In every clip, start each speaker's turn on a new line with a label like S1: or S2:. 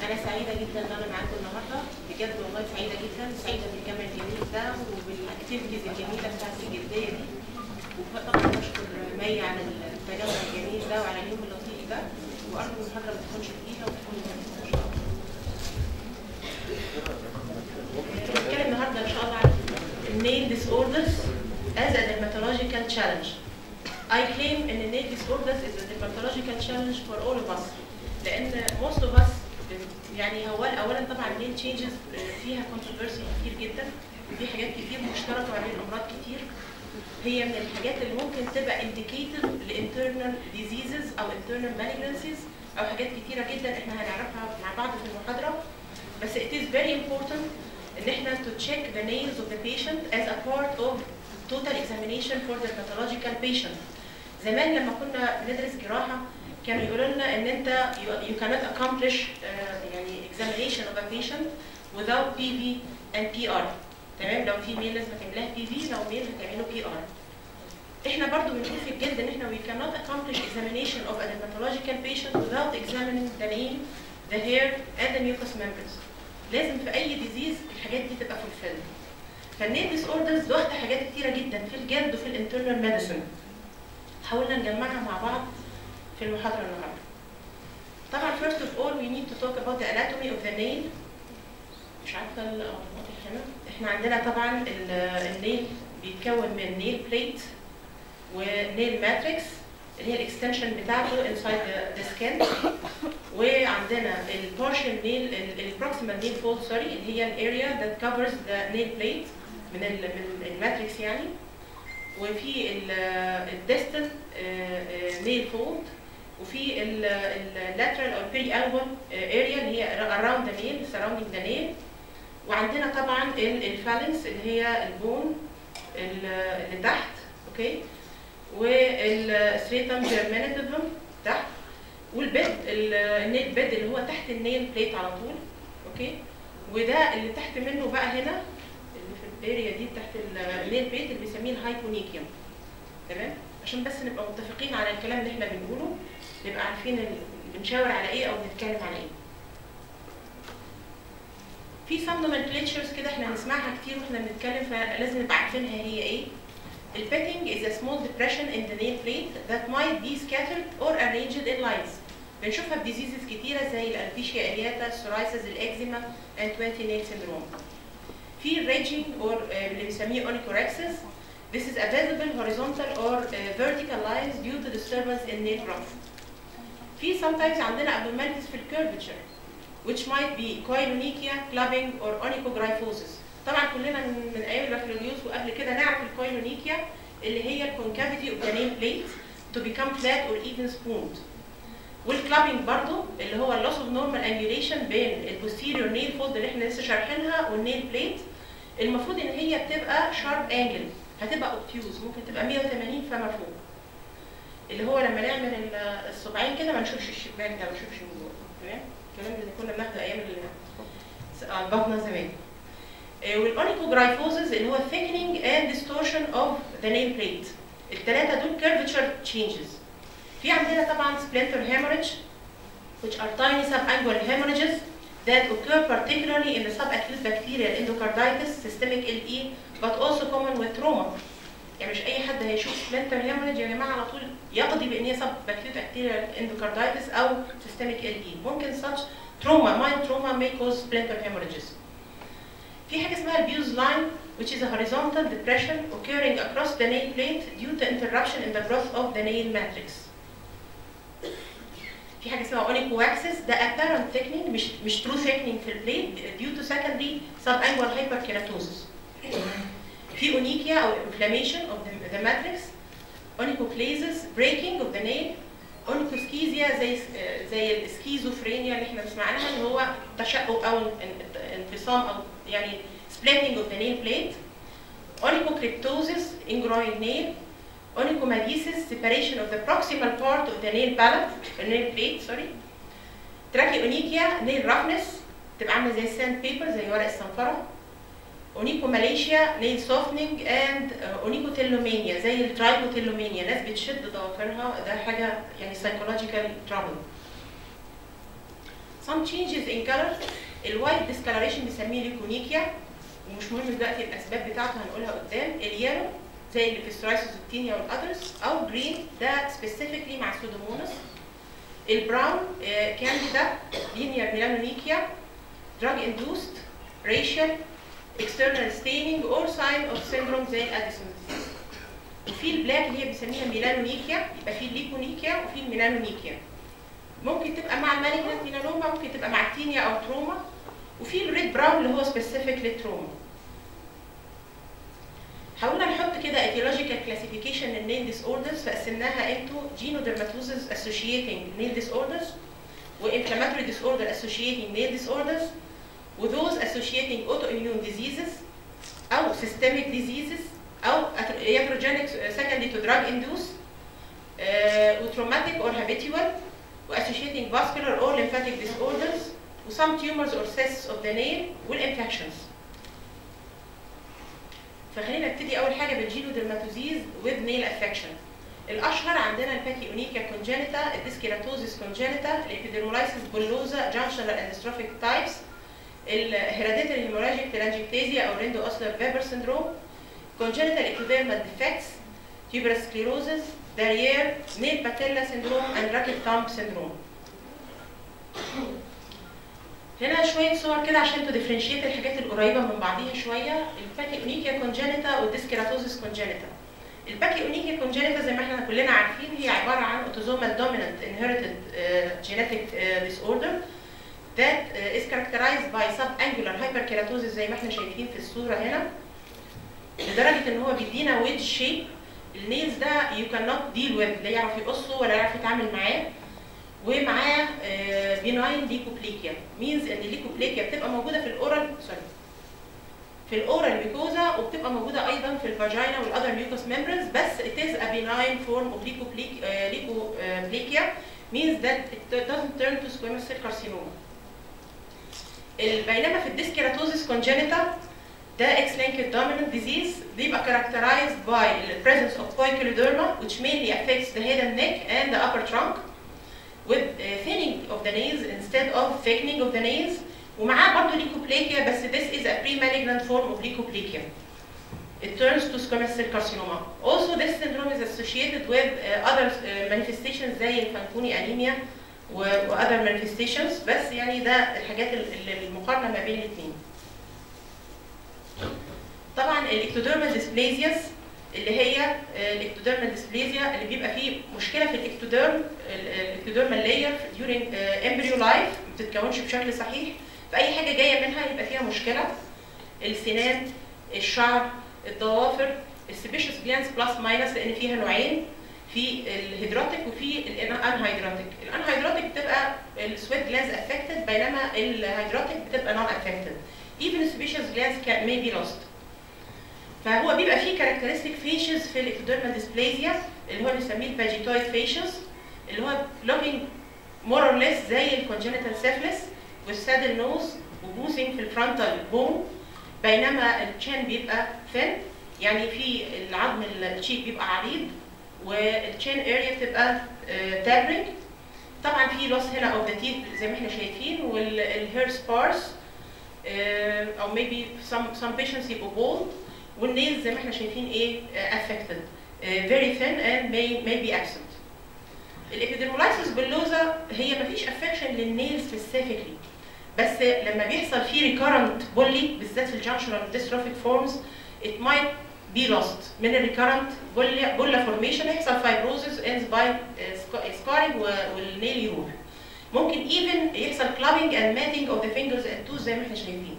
S1: انا سعيده جدا ان انا معاكم النهارده بجد والله سعيده جدا سعيده بالجمع الجميل ده وبالاكتيفيتيز الجميله بتاعت الجديه دي وطبعا بشكر مي على التجمع الجميل ده وعلى اليوم اللطيف ده وارجو المحاضره ما تكونش تقيله وتكون مهمه ان شاء الله. هنتكلم النهارده ان شاء الله عن nail disorders as a dermatological challenge. I claim ان nail disorders is a dermatological challenge for all of us. لان most of us يعني هو اولا طبعا nail changes فيها controversy كتير جدا وفي حاجات كتير مشتركه ما بين امراض كتير هي من الحاجات اللي ممكن تبقى indicator لinternal diseases او internal malignancies او حاجات كتيره جدا احنا هنعرفها مع بعض في المحاضره بس it is very important ان احنا to check the nails of the patient as a part of total examination for the pathological patient. زمان لما كنا بندرس جراحه كانوا يقولوا لنا ان انت you, you cannot accomplish uh, يعني examination of a patient without PV and PR. تمام لو في ميل لازم تعملها بي في لو ميل هتعمله بي ار. احنا برضو بنشوف في الجلد ان احنا we cannot accomplish examination of a dermatological patient without examining the nail, the hair and the mucous membranes. لازم في اي ديزيز الحاجات دي تبقى فولفيلد. فالنيل ديس اوردرز واخده حاجات كتيره جدا في الجلد وفي الانترنال ميديسن. حاولنا نجمعها مع بعض في المحاضره النهارده. طبعا first of all we need to talk about the anatomy of the nail. مش عارفه ال- اه واضح هنا. احنا عندنا طبعا ال- النيل بيتكون من نيل بليت ونيل ماتريكس اللي هي الاكستنشن بتاعته انسايد ذا سكين وعندنا البارشل نيل البروكسيمال نيل فولد سوري اللي هي الاريا ذات كفرز ذا نيل بليت من ال من الماتريكس يعني وفي الديستال نيل فولد وفي اللاترال او البيري البون اريا اللي هي اراوند ذا نيل سراوندينج ذا نيل وعندنا طبعا الفالنس اللي هي البون اللي تحت اوكي والستريتم جيرمانيتيفم تحت والبيد النيل بيد اللي هو تحت النيل بليت على طول اوكي وده اللي تحت منه بقى هنا اللي في الاريا دي تحت النيل بليت اللي بنسميه الهايبونيكيوم تمام عشان بس نبقى متفقين على الكلام اللي احنا بنقوله نبقى عارفين ال- بنشاور على ايه او بنتكلم على ايه في some nomenclatures كده احنا هنسمعها كتير واحنا بنتكلم فلازم نبقى عارفينها هي ايه البيتنج is a small depression in the nail plate that might be scattered or arranged in lines. بنشوفها في diseases كتيرة زي الالبيشيا ارياتا، السورايسيس، الاكزيما and 20 nail syndrome. في الريجينج or uh, اللي بنسميه onychorexis. This is a visible horizontal or uh, vertical lines due to disturbance in nail growth. في sometimes عندنا abnormalities في الكيرفتشر which might be koilonychia, clubbing or onychogryphosis. طبعا كلنا من, من ايام البكالوريوس وقبل كده نعرف الكويلونيكيا اللي هي الكونكافيتي اوف ذا نيل بليت to become flat or even spooned. والكلابينج برضو اللي هو اللوس اوف نورمال انجوليشن بين البوستيريور نيل فولد اللي احنا لسه شارحينها والنيل بليت المفروض ان هي بتبقى شارب انجل هتبقى اوبتيوز ممكن تبقى 180 فما فوق اللي هو لما نعمل ال- الصباعين كده ما نشوفش الشباك ده ما نشوفش من جوه تمام الكلام اللي كنا بناخده ايام ال- آه، البطنه زمان والاونيكوجرايفوزز اللي هو thickening and distortion of the nail plate الثلاثه دول curvature changes في عندنا طبعا splinter hemorrhage which are tiny subangular hemorrhages that occur particularly in the subacute bacterial endocarditis systemic LE but also common with trauma يعني مش اي حد هيشوف splinter hemorrhage يا جماعه على طول يقضي بان هي subacute bacterial endocarditis او systemic LE ممكن such trauma mild trauma may cause splinter hemorrhages في حاجه اسمها البيوز لاين which is a horizontal depression occurring across the nail plate due to interruption in the growth of the nail matrix. في حاجه اسمها onychoaxis ده apparent thickening مش مش true thickening في البليت due to secondary subangular hyperkeratosis. في onychia او inflammation of the, the matrix onychoclasis breaking of the nail اونيكوسكيزيا زي زي السكيزوفرينيا اللي احنا بنسمع عنها اللي هو تشقق او ان- انفصام او يعني splitting of the nail plate onychocryptosis ingroin nail onychomadesis separation of the proximal part of the nail palate nail plate sorry tracheonychia nail roughness تبقى عامله زي الساند بيبر زي ورق الصنفره اونيكوماليشيا نيل سوفتنج اند اونيكوتيلومانيا زي الترايكوتيلومانيا ناس بتشد ضوافرها ده حاجه يعني سايكولوجيكال ترابل some changes in color الوايت discoloration بنسميه ليكونيكيا ومش مهم دلوقتي الاسباب بتاعته هنقولها قدام اليالو زي اللي في السورايسيس والتينيا والاذرز او جرين ده سبيسيفيكلي مع سودوموناس البراون كانديدا لينيا ميلانونيكيا drug induced racial external staining or sign of syndrome زي الاديسون وفي البلاك اللي هي بنسميها ميلانونيكيا يبقى في الليكونيكيا وفي الميلانونيكيا ممكن تبقى مع المالجنت ميلانوما ممكن تبقى مع التينيا او تروما وفي الريد براون اللي هو سبيسيفيك للتروما حاولنا نحط كده etiological classification للنيل disorders فقسمناها into genodermatosis associating nail disorders وinflammatory disorder associating nail disorders وthose associating autoimmune diseases أو systemic diseases أو iatrogenic secondary to drug induced uh, وtraumatic or habitual وassociating vascular or lymphatic disorders وsome tumors or cysts of the nail والinfections فخلينا نبتدي اول حاجه بالجينو درماتوزيز with nail affection الاشهر عندنا الباكي اونيكا كونجينيتا الديسكيراتوزيس كونجينيتا الابيديرمولايسيس بولوزا جانشنال اندستروفيك تايبس الهيراديتري هيموراجيك تلانجيكتازيا او ريندو اوسلر فيبر سندروم congenital ectodermal defects tuberous sclerosis derriere nail patella syndrome and racket thumb syndrome هنا شويه صور كده عشان تديفرنشيت الحاجات القريبه من بعضيها شويه الباكي اونيكيا كونجينيتا والديسكيراتوزيس كونجينيتا الباكي اونيكيا كونجينيتا زي ما احنا كلنا عارفين هي عباره عن اوتوزومال دومينانت inherited uh, genetic uh, disorder that uh, is characterized by subangular hyperkeratosis زي ما احنا شايفين في الصوره هنا لدرجه ان هو بيدينا ويدج شيب النيلز ده يو كان نوت ديل وذ لا يعرف يقصه ولا يعرف يتعامل معاه ومعاه بيناين ليكوبليكيا مينز ان الليكوبليكيا بتبقى موجوده في الاورال سوري في الاورال ميكوزا وبتبقى موجوده ايضا في الفاجينا والاذر ميوكوس ميمبرنز بس it is a benign form of leukoplakia means that it doesn't turn to squamous cell carcinoma. بينما في الديسكيراتوزيس كونجينيتا ده X-linked dominant disease بيبقى characterized by the presence of poikiloderma which mainly affects the head and neck and the upper trunk with uh, thinning of the nails instead of thickening of the nails ومعاه برضه ليكوبليكيا بس this is a pre-malignant form of leukoplakia. It turns to squamous cell carcinoma. Also this syndrome is associated with uh, other uh, manifestations زي الفانكوني انيميا و و other manifestations بس يعني ده الحاجات اللي المقارنه ما بين الاثنين. طبعا الاكتوديرمال ديسبليزياس اللي هي الاكتوديرمال ديسبليزيا اللي بيبقى فيه مشكله في الاكتوديرم الاكتوديرمال لاير during embryo life ما بتتكونش بشكل صحيح فاي حاجه جايه منها يبقى فيها مشكله السنان الشعر الضوافر السبيشس جلانس بلس ماينس لان فيها نوعين في الهيدراتيك وفي الانهيدراتيك الانهيدراتيك بتبقى السويت جلانز افكتد بينما الهيدراتيك بتبقى نون افكتد even species glands can may be lost فهو بيبقى فيه كاركترستيك فيشز في الاكتوديرمال ديسبليزيا اللي هو بنسميه الباجيتويد فيشز اللي هو looking more or less زي الكونجنتال سيفلس والسادل نوز وبوسنج في الفرونتال بون بينما التشين بيبقى ثين يعني في العظم الشيك بيبقى عريض والتشين اريا بتبقى تابرنج طبعا في لوس هنا اوف ذا تيث زي ما احنا شايفين والهير سبارس او maybe some some patients يبقوا bold والنيلز زي ما احنا شايفين ايه affected very thin and may may be absent. الابيدرمولايسيس باللوزا هي مفيش افكشن للنيل سبيسيفيكلي بس لما بيحصل فيه ريكارنت بولي بالذات في الجانشنال ديستروفيك فورمز it might be lost من الريكارنت بولا بولا فورميشن هيحصل فايبروزس ends by scarring والنيل يروح. ممكن even يحصل clubbing and matting of the fingers and toes زي ما احنا شايفين.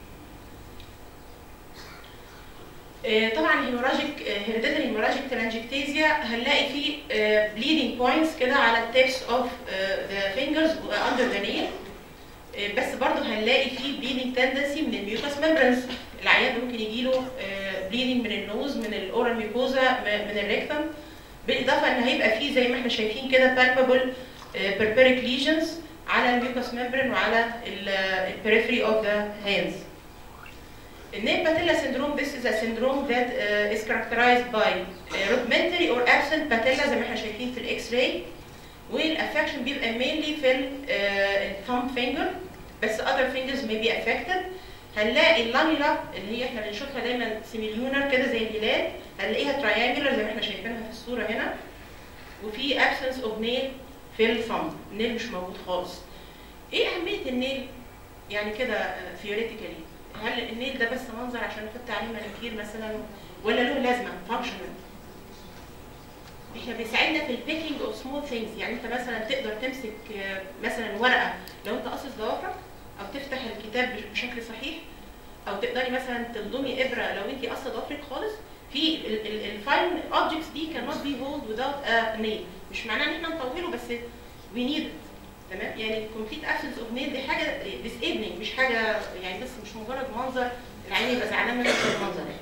S1: طبعا هيموراجيك هيريديتري هيموراجيك تلانجكتيزيا هنلاقي فيه بليدنج بوينتس كده على التيبس اوف ذا فينجرز اندر ذا نيل بس برضه هنلاقي فيه بليدنج تندنسي من الميوكاس ميمبرنز العيان ممكن يجي له بليدنج من النوز من الاورال ميوكوزا من الريكتم بالاضافه ان هيبقى فيه زي ما احنا شايفين كده بالبابل بيربيريك ليجنز على الميوكاس ميمبرن وعلى البريفري اوف ذا هاندز النيل patella syndrome this is a syndrome that uh, is characterized by uh, rudimentary or absent patella زي ما احنا شايفين في الاكس راي والافكشن بيبقى mainly في thumb finger بس other fingers may be affected هنلاقي اللانيولا اللي هي احنا بنشوفها دايما سيميليونر كده زي الهلال هنلاقيها تراينجلر زي ما احنا شايفينها في الصوره هنا وفي absence of nail في الثumb النيل مش موجود خالص ايه اهميه النيل يعني كده ثيوريتيكالي هل النيل ده بس منظر عشان نحط عليه مانيكير مثلا ولا له لازمه فانكشنال احنا بيساعدنا في البيكينج اوف سمول ثينجز يعني انت مثلا تقدر تمسك آه، مثلا ورقه لو انت قاصص ضوافرك او تفتح الكتاب بش- بشكل صحيح او تقدري مثلا تلضمي ابره لو انت قاصه ضوافرك خالص في الفاين اوبجكتس دي cannot be held without a nail مش معناه ان احنا نطوله بس we need it تمام يعني complete absence of nail دي حاجه disabling مش حاجه يعني بس مش مجرد منظر العين يبقى زعلان منك في المنظر يعني.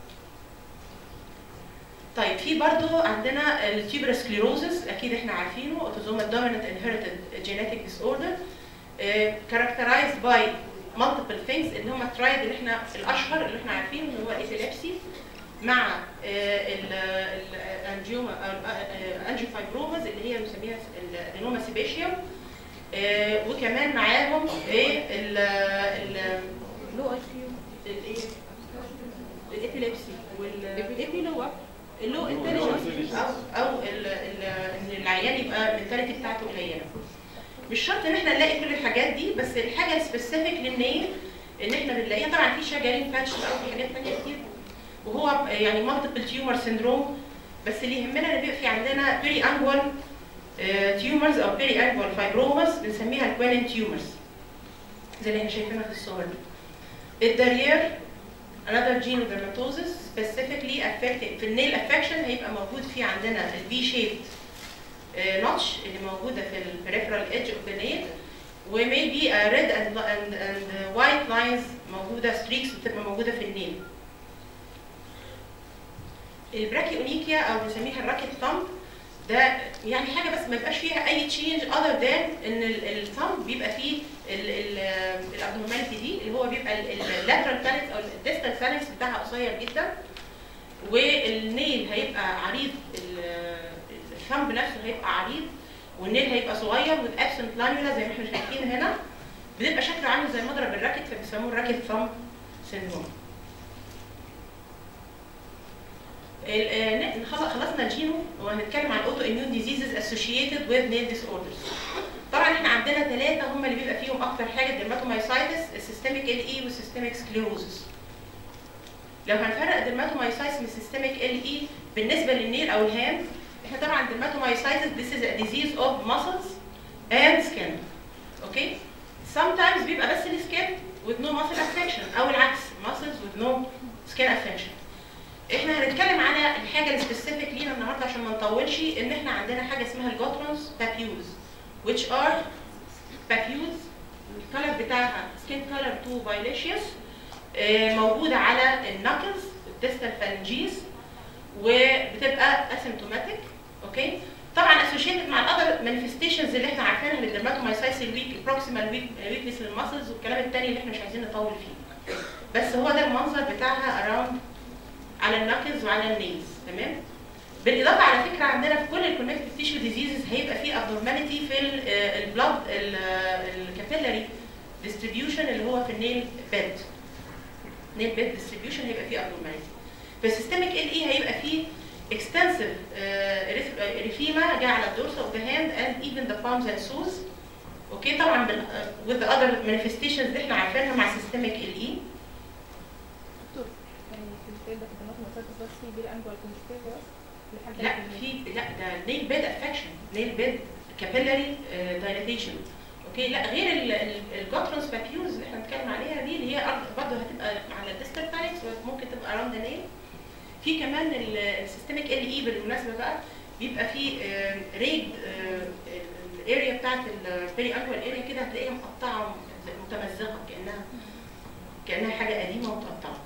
S1: طيب في برضو عندنا التيوبر سكليروزس اكيد احنا عارفينه autosomal dominant inherited genetic disorder uh, characterized by multiple things اللي هم الترايد اللي احنا الاشهر اللي احنا عارفينه اللي هو الابيليبسي مع الانجيوما انجيوفايبرومز اللي هي بنسميها الادينوما سيبيشيوم وكمان معاهم ايه ال ال
S2: لو اي كيو
S1: الايه الابيليبسي وال
S2: ايبيلو
S1: اللو انتليجنس او او ال- ال- ان العيان يبقى المنتاليتي بتاعته قليله مش شرط ان احنا نلاقي كل الحاجات دي بس الحاجه السبيسيفيك للنيل ان احنا بنلاقيها طبعا في شجرين باتش او في حاجات ثانيه كتير وهو يعني مالتيبل تيومر سيندروم بس اللي يهمنا ان بيبقى في عندنا بيري انجوال تيومرز او بيري انجوال فايبروماس بنسميها الكوينين تيومرز زي اللي احنا شايفينها في الصور دي الدارير another gene dermatosis specifically affecting في النيل affection هيبقى موجود في عندنا البي shaped نوتش اللي موجوده في البريفرال edge of the nail و maybe a red and, and, and white lines موجوده streaks بتبقى موجوده في النيل البراكيونيكيا او بنسميها الراكيت ثامب ده يعني حاجه بس ما يبقاش فيها اي تشينج اذر ذان ان الثامب بيبقى فيه الابنورماليتي دي اللي هو بيبقى اللاترال فالنكس او الديستال فالنكس بتاعها قصير جدا والنيل هيبقى عريض ال- الثامب نفسه هيبقى عريض والنيل هيبقى صغير with absent lannula زي ما احنا شايفين هنا بيبقى شكله عامل زي مضرب الراكت فبيسموه الراكت ثامب سيندروم ال- آه، ن- خلص- خلصنا الجينو وهنتكلم عن اوتو اميون ديزيزز اسوشيتد وذ نيل ديس اوردرز طبعا احنا عندنا ثلاثه هم اللي بيبقى فيهم اكتر حاجه الدرماتومايسايتس السيستميك ال اي والسيستميك سكليروزس لو هنفرق الدرماتومايسايتس من السيستميك ال اي بالنسبه للنيل او الهاند احنا طبعا الدرماتومايسايتس this is a disease of muscles and skin اوكي sometimes بيبقى بس السكين with no muscle affection او العكس muscles with no skin affection احنا هنتكلم على الحاجه السبيسيفيك لينا النهارده عشان ما نطولش ان احنا عندنا حاجه اسمها الجوترونز بابيوز which are papules الكلر بتاعها skin color to violaceous آه، موجوده على النكلز الديستال فالنجيز وبتبقى اسيمتوماتيك اوكي طبعا اسوشيتد مع الاذر مانيفستيشنز اللي احنا عارفينها للدرماتومايسايتس الويك البروكسيمال ويكنس للمسلز والكلام التاني اللي احنا مش عايزين نطول فيه بس هو ده المنظر بتاعها اراوند على النكلز وعلى النيلز تمام بالاضافه على فكره عندنا في كل الكونكتيف تيشو ديزيزز هيبقى في ابنورماليتي في البلاد الكابيلاري ديستريبيوشن اللي هو في النيل بيد نيل بيد ديستريبيوشن هيبقى فيه ابنورماليتي في السيستميك ال اي هيبقى فيه extensive uh, erythema جاء على الدورس of the hand and even the palms and soles اوكي طبعا بال, uh, with the other manifestations اللي احنا عارفينها مع systemic ال اي
S2: دكتور يعني في الفيل ده في الدماغ مسدس بس في بير انجوال كونجكتيفا بس لحد
S1: لا في لا ده نيل بيد افكشن نيل بيد كابيلاري دايليتيشن اوكي لا غير الجوترونز بابيوز اللي احنا بنتكلم عليها دي اللي هي برضه هتبقى على الديستال فالكس ممكن تبقى اراوند نيل في كمان السيستميك ال اي بالمناسبه بقى بيبقى في ريد الاريا بتاعت البيري انجوال اريا كده هتلاقيها مقطعه متمزقه كانها كانها حاجه قديمه ومتقطعه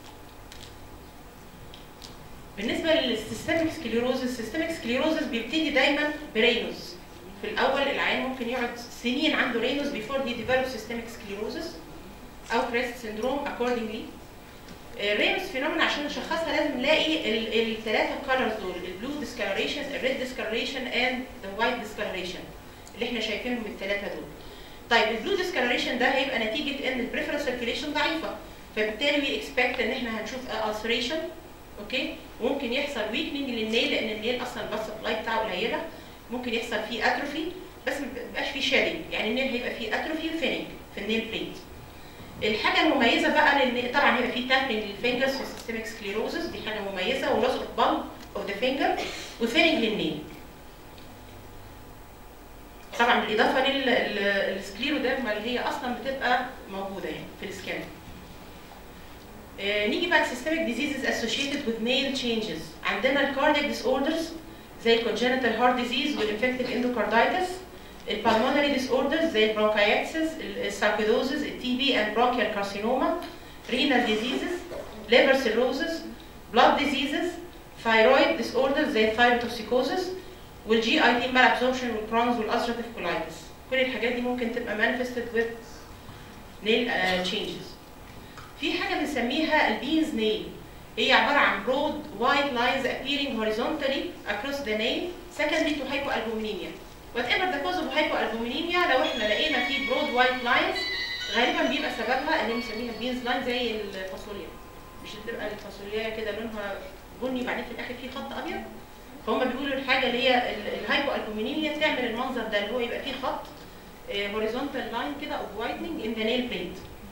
S1: بالنسبه للسيستميك سكليروزس السيستميك سكليروزس بيبتدي دايما برينوس في الاول العيان ممكن يقعد سنين عنده رينوس before he develops systemic sclerosis او كريست سيندروم accordingly الرينوس فينومينا عشان نشخصها لازم نلاقي الثلاثه كولرز دول البلو ديسكلريشن الريد ديسكلريشن اند ذا وايت ديسكلريشن اللي احنا شايفينهم الثلاثه دول طيب البلو ديسكالريشن ده هيبقى نتيجه ان البريفرال سيركيليشن ضعيفه فبالتالي وي اكسبكت ان احنا هنشوف ulceration اوكي ممكن يحصل ويكنينج للنيل لان النيل اصلا البلس سبلاي بتاعه قليله ممكن يحصل فيه اتروفي بس ما بيبقاش فيه شادنج يعني النيل هيبقى فيه اتروفي وفينينج في النيل بليت الحاجه المميزه بقى لان طبعا هيبقى فيه تابلنج للفينجرز في السيستميك سكليروزس دي حاجه مميزه ولوس اوف بالب اوف ذا فينجر وفينينج للنيل طبعا بالاضافه للسكليروديرما اللي هي اصلا بتبقى موجوده يعني في السكان آه، نيجي بقى لسيستميك ديزيزز اسوشيتد وذ نيل تشينجز عندنا الكاردياك ديس اوردرز زي الكونجنتال هارت ديزيز والانفكتيف اندوكاردايتس البالمونري ديس اوردرز زي البرونكايتسس الساركيدوزز التي بي اند برونكيال كارسينوما رينال ديزيزز ليفر سيروزز بلاد ديزيزز ثايرويد ديس اوردرز زي الثايروتوكسيكوزس والجي اي تي مال ابسوربشن والكرونز والازرتيف كولايتس كل الحاجات دي ممكن تبقى مانيفستد وذ نيل تشينجز في حاجه بنسميها البينز نيل هي عباره عن برود وايت لاينز appearing horizontally across the nail secondary to hypoalbuminemia whatever the cause of hypoalbuminemia لو احنا لقينا في برود وايت لاينز غالبا بيبقى سببها اللي بنسميها بينز لاين زي الفاصوليا مش بتبقى الفاصوليا كده لونها بني بعدين في الاخر في خط ابيض فهم بيقولوا الحاجه اللي هي الهايبوالبومينيميا تعمل المنظر ده اللي هو يبقى فيه خط هوريزونتال لاين كده اوف وايتنج ان ذا نيل بليت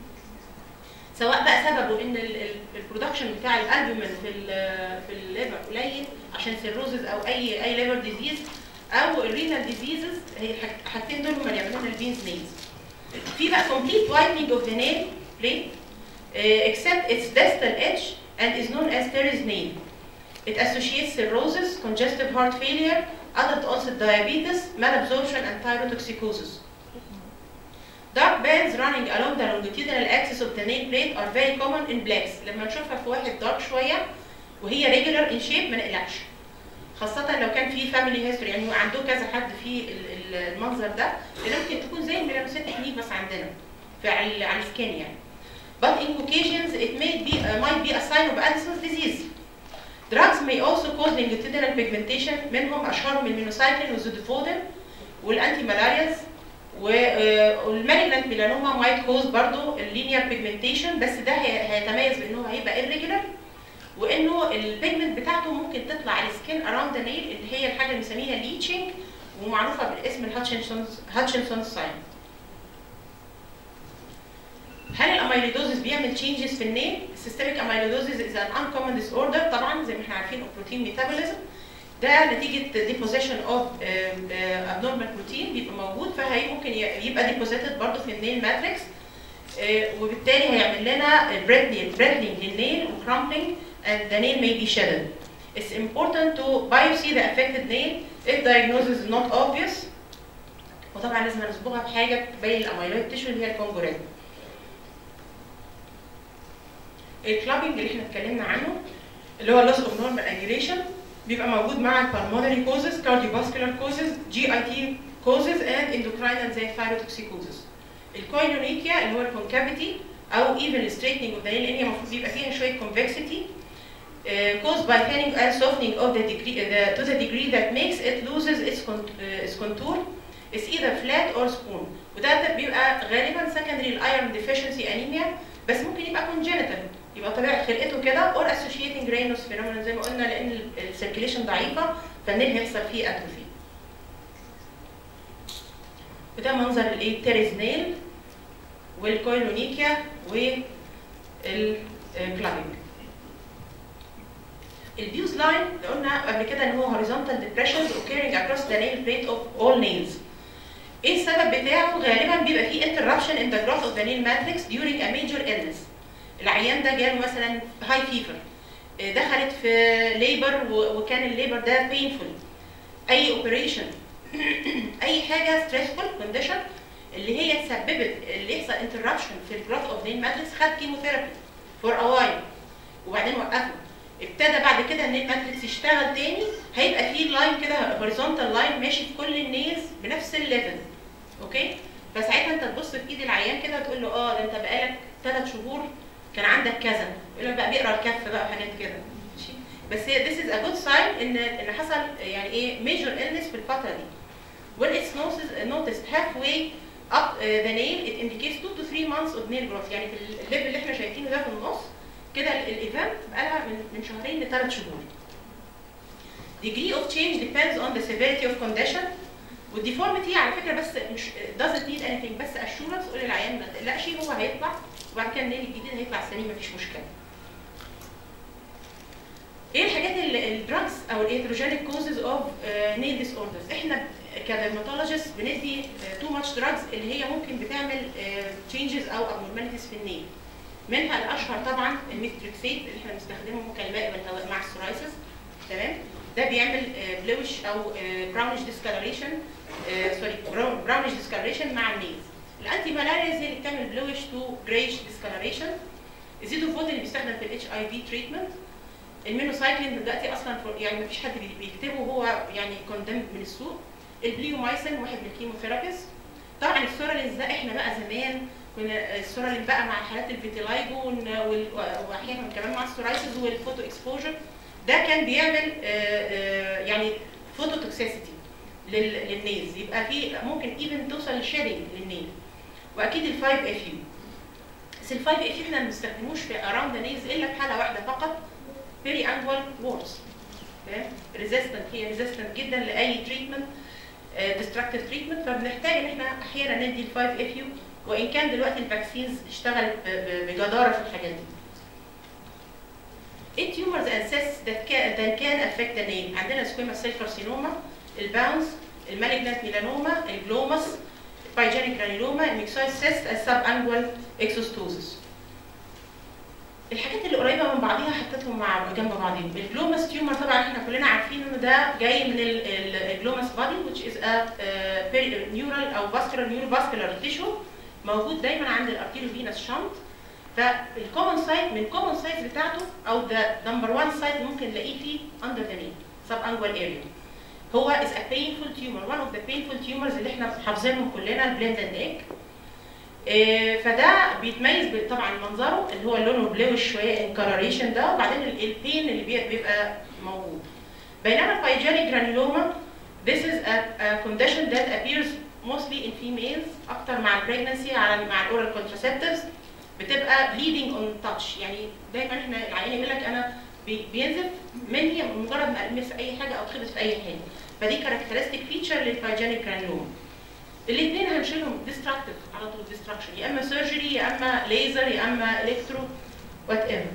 S1: سواء بقى سببه ان البرودكشن بتاع الالبومين في ال في الليفر قليل عشان سيروزز او اي اي ليفر ديزيز او الرينال ديزيزز هي الحاجتين دول هم اللي يعملوا لنا البينز نيلز في بقى complete whitening of the nail plate uh, except its distal edge and is known as teres nail. It associates cirrhosis, congestive heart failure, adult onset diabetes, malabsorption, and thyrotoxicosis. Dark bands running along the longitudinal axis of the nail plate are very common in blacks. لما نشوفها في واحد دارك شوية وهي regular in shape ما نقلقش. خاصة لو كان في family history يعني عنده كذا حد في ال- ال- المنظر ده لأن ممكن تكون زي الميلانوسيت تكنيك بس عندنا في على على السكين يعني. But in Caucasians it may be uh, might be a sign of Addison's disease. Drugs may also cause longitudinal pigmentation منهم اشهرهم المينوسايكلين والزودوفودين والانتي مالارياز والمالجنت ميلانوما مايت كوز برضو اللينير بيجمنتيشن بس ده هي- هيتميز بانه هيبقى irregular وانه البيجمنت بتاعته ممكن تطلع على السكين اراوند ذا نيل اللي هي الحاجه اللي بنسميها ليتشنج ومعروفه بالاسم الهاتشنسونز هاتشنسونز ساين هل الاميلودوزيس بيعمل تشينجز في النيل؟ السيستميك اميلودوزيس از ان uncommon disorder طبعا زي ما احنا عارفين البروتين ميتابوليزم ده نتيجه ديبوزيشن اوف abnormal بروتين بيبقى موجود فهي ممكن ي- يبقى ديبوزيتد برضه في النيل ماتريكس وبالتالي هيعمل لنا بريدلينج للنيل وكرامبلينج and the nail may be shedded. It's important to biopsy the affected nail if diagnosis is not obvious. وطبعا لازم نصبغها بحاجه تبين الاميلويد تيشو اللي هي الكونجوريزم. الكلابنج اللي احنا اتكلمنا عنه اللي هو loss of normal angulation بيبقى موجود مع البالمونري كوزز cardiovascular كوزز جي اي تي كوزز and endocrine زي الثايروتوكسيكوزز الكويلونيكيا اللي هو الكونكافيتي او even straightening of the nail لان هي المفروض بيبقى فيها شويه convexity uh, caused by thinning and softening of the degree the, to the degree that makes it loses its, con, uh, its contour is either flat or spoon وده بيبقى غالبا secondary الايرون deficiency anemia بس ممكن يبقى congenital يبقى طبيعه خلقته كده or associating Raynaud's phenomenon زي ما قلنا لان السيركيليشن ضعيفه فالنيل هيحصل فيه اتروفي وده منظر الايه تيريز نيل والكويلونيكيا والكلابنج البيوز لاين اللي قلنا قبل كده ان هو horizontal depressions occurring across the nail plate of all nails ايه السبب بتاعه؟ غالبا بيبقى فيه interruption in the growth of the nail matrix during a major illness. العيان ده جاله مثلا هاي فيفر دخلت في ليبر وكان الليبر ده painful اي اوبريشن اي حاجه stressful condition اللي هي تسببت اللي يحصل interruption في الجروث اوف nail matrix خد كيموثيرابي فور a while وبعدين وقفه ابتدى بعد كده النيل ماتريكس يشتغل تاني هيبقى فيه لاين كده هوريزونتال لاين ماشي في كل النيلز بنفس الليفل اوكي فساعتها انت تبص في ايد العيان كده وتقول له اه ده انت بقالك ثلاث شهور كان عندك كذا يقول لك بقى بيقرا الكف بقى وحاجات كده ماشي بس هي this is a good sign ان ان حصل يعني ايه major illness في الفتره دي when it's noticed, noticed halfway up uh, the nail it indicates 2 to 3 months of nail growth يعني في الليفل اللي احنا شايفينه ده في النص كده الايفنت بقى لها من من شهرين لثلاث شهور. degree of change depends on the severity of condition والديفورميتي على فكره بس مش doesn't need anything بس assurance قول للعيان ما تقلقش هو هيطلع وبعد كده النيل الجديد هيطلع سليم مفيش مشكله. ايه الحاجات الدراجز او الايتروجينيك كوزز اوف نيل ديس اوردرز احنا كدرماتولوجيست بندي تو ماتش دراجز اللي هي ممكن بتعمل تشينجز او abnormalities في النيل منها الاشهر طبعا الميثتريكسيت اللي احنا بنستخدمه كالماء والهواء مع السورايسس تمام ده بيعمل بلوش او براونش ديسكالريشن سوري براونش ديسكالريشن مع النيلز الانتي مالاريز هي اللي بتعمل بلوش تو جريش ديسكالريشن الزيتوفوت اللي بيستخدم في الاتش اي في تريتمنت المينوسايكلين دلوقتي اصلا يعني ما فيش حد بيكتبه هو يعني كوندمد من السوق البليومايسين واحد من الكيموثيرابيز طبعا السورالينز ده احنا بقى زمان كنا السورالين بقى مع حالات الفيتيلايجو واحيانا كمان مع السورايسز والفوتو اكسبوجر ده كان بيعمل يعني فوتو توكسيسيتي للنيلز يبقى في ممكن ايفن توصل للشيدنج للنيل واكيد ال 5 اف يو بس ال 5 اف يو احنا ما بنستخدموش في اراوند نيلز الا في حاله واحده فقط بيري انجوال وورز ريزيستنت هي ريزيستنت جدا لاي تريتمنت ديستركتيف تريتمنت فبنحتاج ان احنا احيانا ندي ال 5 اف يو وان كان دلوقتي الفاكسينز اشتغلت بجداره في الحاجات دي. ايه tumors and cysts that can, that can affect the nail عندنا سكويما سيل كارسينوما الباونس المالجنت ميلانوما الجلوماس بايجينيك جرانيلوما الميكسويد سيست السب انجوال اكسوستوزس الحاجات اللي قريبه من بعضيها حطيتهم مع جنب بعضهم الجلوماس تيومر طبعا احنا كلنا عارفين ان ده جاي من الجلوماس بادي which is a neural او vascular neurovascular tissue موجود دايما عند الارتيريو فينس شنط فالكومن سايت من الكومن سايت بتاعته او ده نمبر 1 سايت ممكن نلاقيه فيه اندر ذا نيل سب انجوال اريا هو از ا painful tumor one of the painful tumors اللي احنا حافظينهم كلنا البليند اند نيك فده بيتميز طبعا منظره اللي هو لونه بلوش شويه انكراريشن ده وبعدين البين اللي بيبقى موجود بينما البايجينيك جرانيلوما this is a, a condition that appears mostly in females اكتر مع البريجنسي على مع الاورال contraceptives بتبقى bleeding on touch يعني دايما احنا العيان يقول لك انا بينزف مني مجرد ما المس اي حاجه او خبط في اي حاجه فدي كاركترستيك فيتشر للبايجينيك جرانيلوما الاثنين هنشيلهم ديستراكتيف على طول ديستراكشن يا اما سيرجري يا اما ليزر يا اما الكترو وات ايفر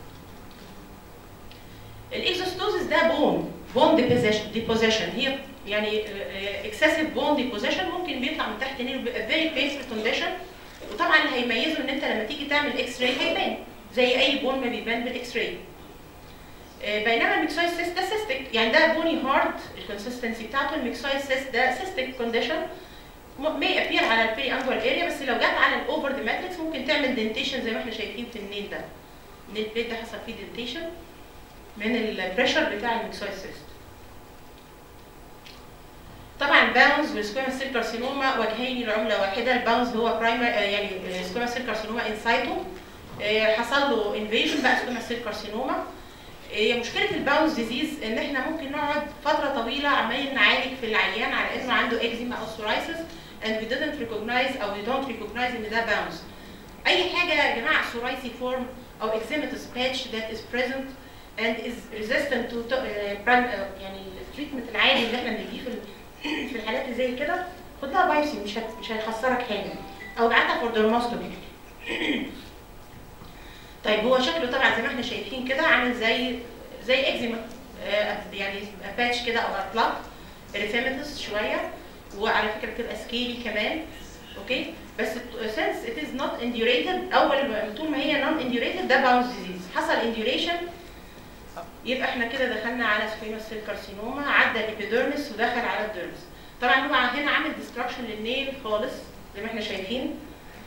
S1: الاكزوستوزيس ده بون بون ديبوزيشن هي يعني اكسسيف بون ديبوزيشن ممكن بيطلع من تحت نيل بيبقى فيري بينفul كونديشن وطبعا اللي هيميزه ان انت لما تيجي تعمل اكس راي هيبان زي اي بون ما بيبان بالاكس راي بينما الميكسويد سيست ده سيستك يعني ده بوني هارد الكونسستنسي بتاعته الميكسويد سيست ده سيستك كونديشن may appear على البيري انجوال اريا بس لو جت على الاوفر ذا ماتريكس ممكن تعمل دنتيشن زي ما احنا شايفين في النيل ده النيل بليت ده حصل فيه دنتيشن من البريشر بتاع الميكسويد سيست طبعا باونز والسكويما سيل كارسينوما وجهين لعمله واحده الباونز هو برايمر يعني سكويما سيل كارسينوما انسايتو حصل له انفيجن بقى سكويما سيل كارسينوما هي مشكله الباونز ديزيز ان احنا ممكن نقعد فتره طويله عمالين نعالج في العيان على انه عنده اكزيما او سورايسس and we didn't recognize او we don't recognize ان ده باونز اي حاجه يا جماعه سورايسي فورم او eczematous patch that is present and is resistant to uh, يعني التريتمنت العادي اللي احنا بنديه في في الحالات اللي زي كده خد لها بايبسي مش هت... مش هيخسرك حاجه او ابعتها فور درماستومي طيب هو شكله طبعا زي ما احنا شايفين كده عامل زي زي اكزيما آه يعني باتش كده او اطلاق ريفيمتس شويه وعلى فكره بتبقى سكيلي كمان اوكي بس since it is not indurated اول طول ما هي non indurated ده باونز ديزيز حصل induration يبقى احنا كده دخلنا على سكويموس سيل كارسينوما عدى الابيديرمس ودخل على الديرمس طبعا هو هنا عامل ديستراكشن للنيل خالص زي ما احنا شايفين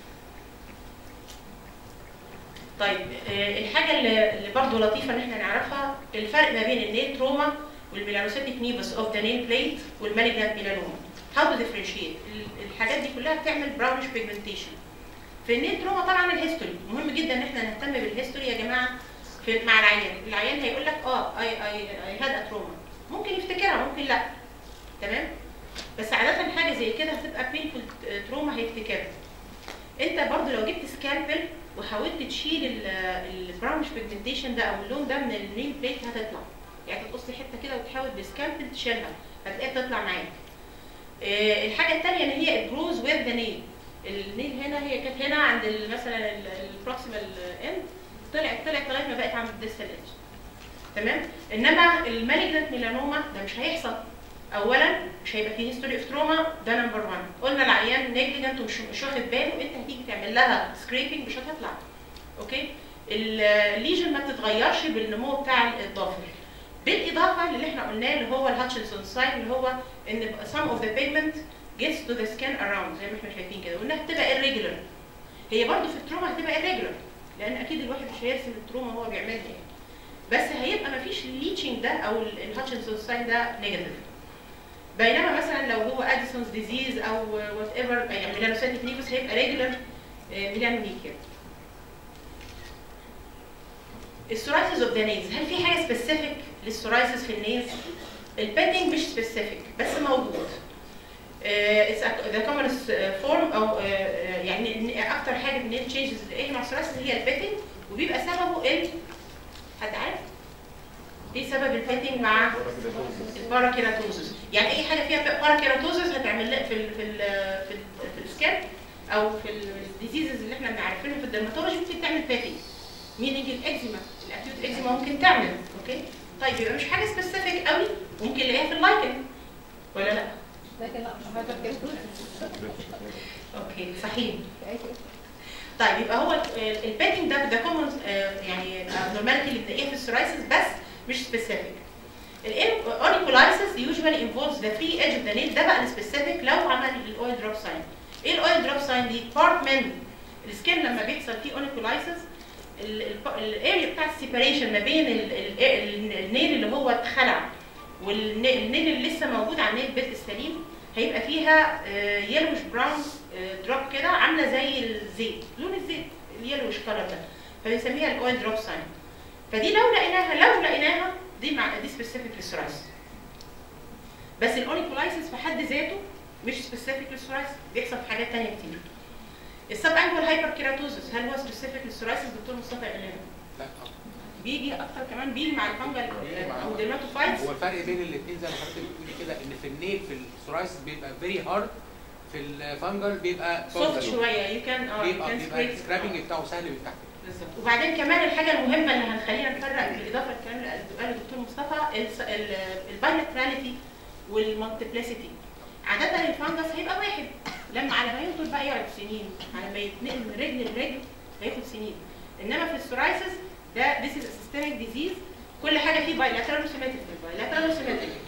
S1: طيب اه الحاجه اللي, اللي برضه لطيفه ان احنا نعرفها الفرق ما بين النيل تروما والميلانوسيتيك نيفس اوف ذا نيل بليت والمالجنت ميلانوما هاو تو ديفرنشيت الحاجات دي كلها بتعمل براونش بيجمنتيشن في النيل تروما طبعا الهيستوري مهم جدا ان احنا نهتم بالهيستوري يا جماعه في مع العيان العيان هيقول لك اه اي اي اي هاد اتروما ممكن يفتكرها ممكن لا تمام بس عاده حاجه زي كده هتبقى بينفول تروما هيفتكرها انت برضو لو جبت سكالبل وحاولت تشيل البراونش بيجمنتيشن ده او اللون ده من النيل بليت هتطلع يعني تقص حته كده وتحاول بسكالبل تشيلها هتلاقيها بتطلع معاك آه، الحاجه الثانيه ان هي الجروز ويز ذا نيل النيل هنا هي كانت هنا عند ال- مثلا البروكسيمال اند طلعت طلعت لغايه ما بقت عند الديستال ايدج تمام انما المالجنت ميلانوما ده مش هيحصل اولا مش هيبقى فيه هيستوري اوف تروما ده نمبر 1 قلنا العيان نيجليجنت ومش مش واخد باله انت هتيجي تعمل لها سكريبنج مش هتطلع اوكي الليجن ما بتتغيرش بالنمو بتاع الضافر بالاضافه للي احنا قلناه اللي هو الهاتشنسون ساين اللي هو ان some of the pigment gets to the skin around زي ما احنا شايفين كده وانها بتبقى irregular هي برضو في التروما هتبقى irregular لان اكيد الواحد مش هيرسم التروما وهو بيعملها يعني بس هيبقى مفيش الليتشنج ده او الهاتشنسون ساين ده نيجاتيف بينما مثلا لو هو اديسونز ديزيز او وات ايفر يعني ميلانوسيتيك نيكوس هيبقى ريجولار ميلانونيكيا السورايسيس اوف ذا نيلز هل في حاجه سبيسيفيك للسورايسيس في النيلز؟ البيتنج مش سبيسيفيك بس موجود اتس ذا كومنست فورم او آه، آه، يعني إن اكتر حاجه النيل تشينجز ايه مع السورايسيس هي البيتنج وبيبقى سببه ال حد عارف؟ ايه سبب البيتنج مع الباراكيراتوزس يعني اي حاجه فيها باراكيراتوزس هتعمل لك في ال في ال في, ال في السكان او في الديزيزز اللي احنا بنعرفينها في الدرماتولوجي ممكن تعمل بيتنج مينينج الاكزيما الاكيوت اكزيما ممكن تعمل اوكي طيب يبقى مش حاجه سبيسيفيك قوي ممكن نلاقيها في اللايكن ولا لا
S2: لكن لا مش حاجه كده
S1: اوكي صحيح طيب يبقى هو البيتنج ده ده كومن يعني نورماليتي اللي بنلاقيها في السورايسيس بس مش سبيسيفيك الاونيكولايسيس يوجوالي انفولفز ذا فري ايدج اوف ذا نيل ده بقى السبيسيفيك لو عمل الاويل دروب ساين ايه الاويل دروب ساين دي بارت من السكين لما بيحصل فيه اونيكولايسيس الاريا بتاع السيبريشن ما بين ال- ال- ال- النيل اللي هو اتخلع والنيل اللي لسه موجود على النيل البيت السليم هيبقى فيها يلوش براون دروب كده عامله زي الزيت لون الزيت اليلوش كلر ده فبنسميها الاويل دروب ساين فدي لو لقيناها لو لقيناها دي مع دي سبيسيفيك للسورايسيس بس الاونيكولايسيس في حد ذاته مش سبيسيفيك للسورايسيس بيحصل في حاجات تانية كتير السب انجول هايبر كيراتوزس هل هو سبيسيفيك للسورايسيس دكتور مصطفى يقول لنا
S3: لا
S1: بيجي اكتر كمان بيجي مع الفنجل
S3: بيجي مع-
S1: او ديرماتوفايتس
S3: هو الفرق بين الاثنين زي ما حضرتك بتقولي كده ان في النيل في السورايسيس بيبقى فيري هارد في الفانجل بيبقى
S1: سوفت
S3: soft.
S1: شويه يو كان اه
S3: بيبقى
S1: كان
S3: بيبقى السكرابنج بتاعه سهل من تحت
S1: بالظبط وبعدين كمان الحاجه المهمه اللي هنخلينا نفرق بالاضافه للكلام اللي قاله الدكتور مصطفى البايلاتراليتي والمالتيبلسيتي عاده الفانجس هيبقى واحد لما على ما يفضل بقى يقعد سنين على ما يتنقل من رجل لرجل هياخد سنين انما في السورايسيس ده this is a systemic disease كل حاجه فيه bilateral symmetric bilateral symmetric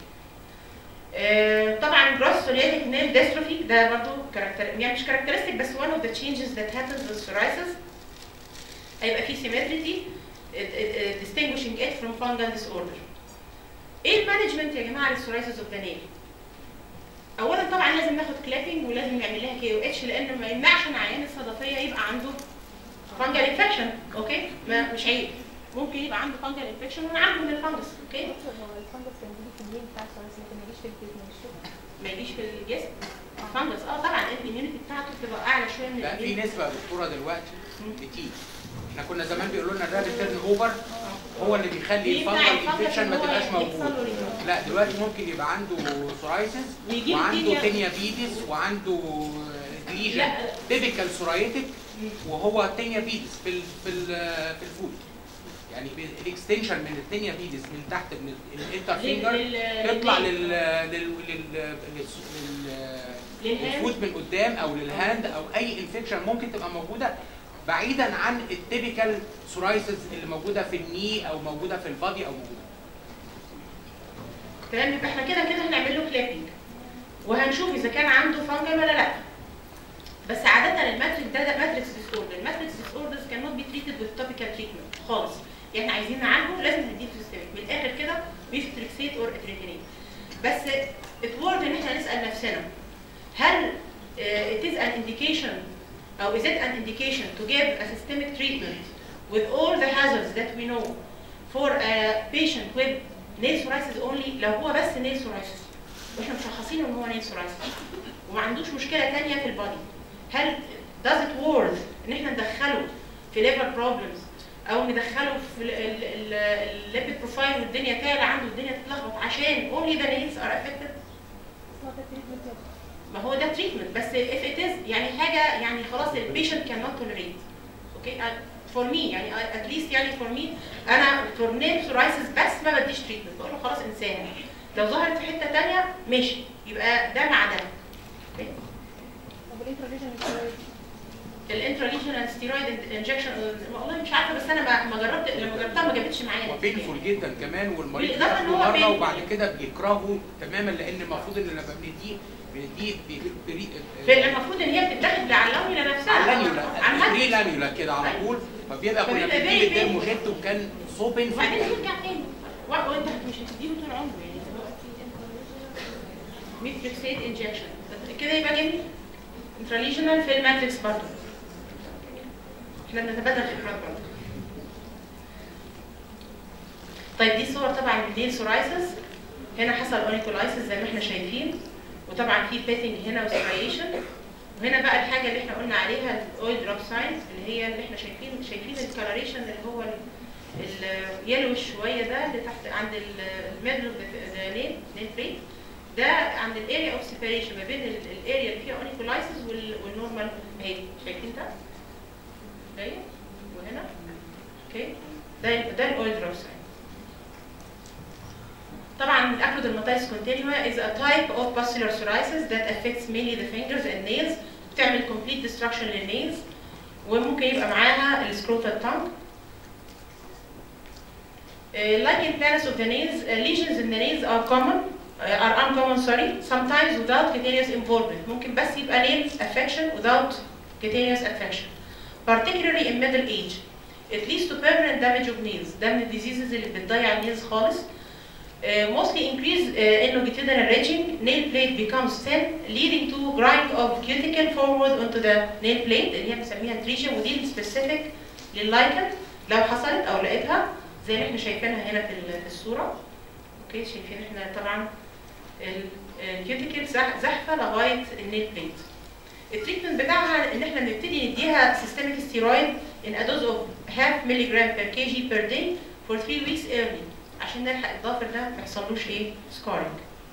S1: آه، طبعا جروس سورياتيك نيل ديستروفي ده برضو كاركتر يعني مش كاركترستيك بس one of the changes that happens with psoriasis هيبقى فيه symmetry uh, uh, distinguishing it from fungal disorder. ايه المانجمنت يا جماعه للسورايسيس اوف ذا نيل؟ اولا طبعا لازم ناخد كلابنج ولازم نعمل لها كي او اتش لان ما يمنعش ان عيان الصدفيه يبقى عنده فانجل انفكشن اوكي؟ ما مش عيب ممكن يبقى عنده فانجل انفكشن ونعالجه من الفانجس اوكي؟
S2: دكتور هو الفندس كان بيجي في الليل بتاع السورايس لكن ما يجيش في الجسم مش كده؟
S1: ما يجيش في الجسم فانجس اه طبعا الاميونيتي بتاعته بتبقى اعلى شويه من
S3: لا في
S1: الإميونيتي.
S3: نسبه يا دكتوره دلوقتي
S1: مم.
S3: بتيجي احنا كنا زمان بيقولوا لنا الرابid تيرن اوفر هو اللي بيخلي
S1: بيمنع
S3: الفانجل
S1: الفانجس
S3: انفكشن
S1: إن
S3: ما
S1: هو
S3: تبقاش
S1: يحصل له
S3: موجود
S1: ريموف.
S3: لا دلوقتي ممكن يبقى عنده سورايسيس
S1: ويجيب
S3: وعنده
S1: تينيا-
S3: تينيا بيدس وعنده ليجن
S1: لا.
S3: بيبيكال سورايتك
S1: مم.
S3: وهو تينيا بيدس في ال في ال في الفود يعني الاكستنشن من التينيا بيدس من تحت من الانتر
S1: لل-
S3: فينجر
S1: لل-
S3: يطلع
S1: لل-
S3: لل لل لل لل-
S1: للهاند.
S3: للفود من قدام او للهاند او اي انفكشن ممكن تبقى موجوده بعيدا عن التيبيكال سورايسز اللي موجوده في الني او موجوده في البادي او موجوده
S1: تمام يبقى احنا كده كده هنعمل له كليبنج وهنشوف اذا كان عنده فانجل ولا لا بس عاده الماتريكس ده, ده ماتريكس ديس اوردر الماتريكس ديس اوردرز كان نوت بي تريتد وذ توبيكال تريتمنت خالص يعني احنا عايزين نعالجه لازم نديه سيستميك من الاخر كده ميثوتريكسيت اور اتريتينين بس اتورد ان احنا نسال نفسنا هل uh, it is an indication او is it an indication to give a systemic treatment with all the hazards that we know for a patient with nail psoriasis only لو هو بس nail psoriasis واحنا مشخصينه ان هو نيل سورايسيس وما عندوش مشكله ثانيه في البادي هل does it worth ان احنا ندخله في ليفر بروبلمز او ندخله في الليبيد بروفايل والدنيا تعلى عنده الدنيا تتلخبط عشان only the nails are affected
S2: هو ده treatment يا
S1: ما هو ده تريتمنت بس if it is يعني حاجه يعني خلاص البيشنت كان نوت توليريت اوكي فور مي يعني اتليست يعني فور مي انا فور نيل سورايسيس بس ما بديش تريتمنت بقول له خلاص انسان لو ظهرت في حته ثانيه ماشي يبقى ده مع ده أوكي؟
S2: طب الانترفيجن ستيرويد
S1: الانتراليجنال ستيرويد انجكشن والله مش عارفه بس انا ما- ما جربت لما جربتها ما جابتش معايا
S3: وبينفول جدا كمان والمريض
S1: بالإضافة إن
S3: بياخده
S1: هو
S3: مره
S1: painful.
S3: وبعد كده بيكرهه تماما لان المفروض ان لما بنديه بنديه بي- بري-
S1: في- المفروض ان هي بتتاخد على اللونيولا نفسها
S3: على اللانيولا
S1: على
S3: بري
S1: الهاتف.
S3: لانيولا كده على طول فبيبقى كنا
S1: فبيبقى
S3: بنديه
S1: very
S3: بالدير
S1: painful.
S3: موجيت وكان سو بينفول
S1: وبعدين يرجع تاني و- وانت مش هتديله طول عمره يعني ميتريكسيت انجكشن كده يبقى جميل انتراليجنال في الماتريكس برضه احنا بنتبادل خبرات برضه طيب دي صور طبعا للنيل سورايسس هنا حصل اونيكولايسس زي ما احنا شايفين وطبعا في بيتنج هنا وسبريشن وهنا بقى الحاجه اللي احنا قلنا عليها الاويل دروب ساينز اللي هي اللي احنا شايفين شايفين الكلاريشن اللي هو اليلوش شويه ده اللي تحت عند الميدل اوف ذا نيل نيل بريد ده عند الاريا اوف سيبريشن ما بين الاريا اللي فيها اونيكولايسس والنورمال اهي شايفين ده؟ ده وهنا اوكي ده ده الاويل دروب ساين طبعا الاكرودرماتايتس continua is a type of pustular psoriasis that affects mainly the fingers and nails بتعمل complete destruction للnails وممكن يبقى معاها السكروتال tongue Uh, like in parents of the nails, uh, lesions in the nails are common, uh, are uncommon, sorry, sometimes without cutaneous involvement. ممكن بس يبقى nail affection without cutaneous affection. Particularly in middle age. It leads to permanent damage of nails. ده من الديزيزز اللي بتضيع النيلز خالص. Uh, mostly increase uh, in longitudinal ridging, nail plate becomes thin, leading to grind of cuticle forward onto the nail plate اللي هي بنسميها تريشن ودي السبيسيفيك لللايكن لو حصلت او لقيتها زي اللي احنا شايفينها هنا في ال- في الصوره اوكي شايفين احنا طبعا الكيوتيكل زحفه لغايه النيل بليت التريتمنت بتاعها ان احنا نبتدي نديها سيستميك ستيرويد in a dose of half milligram per kg per day for 3 weeks early عشان نلحق الضافر ده ما يحصلوش ايه سكارينج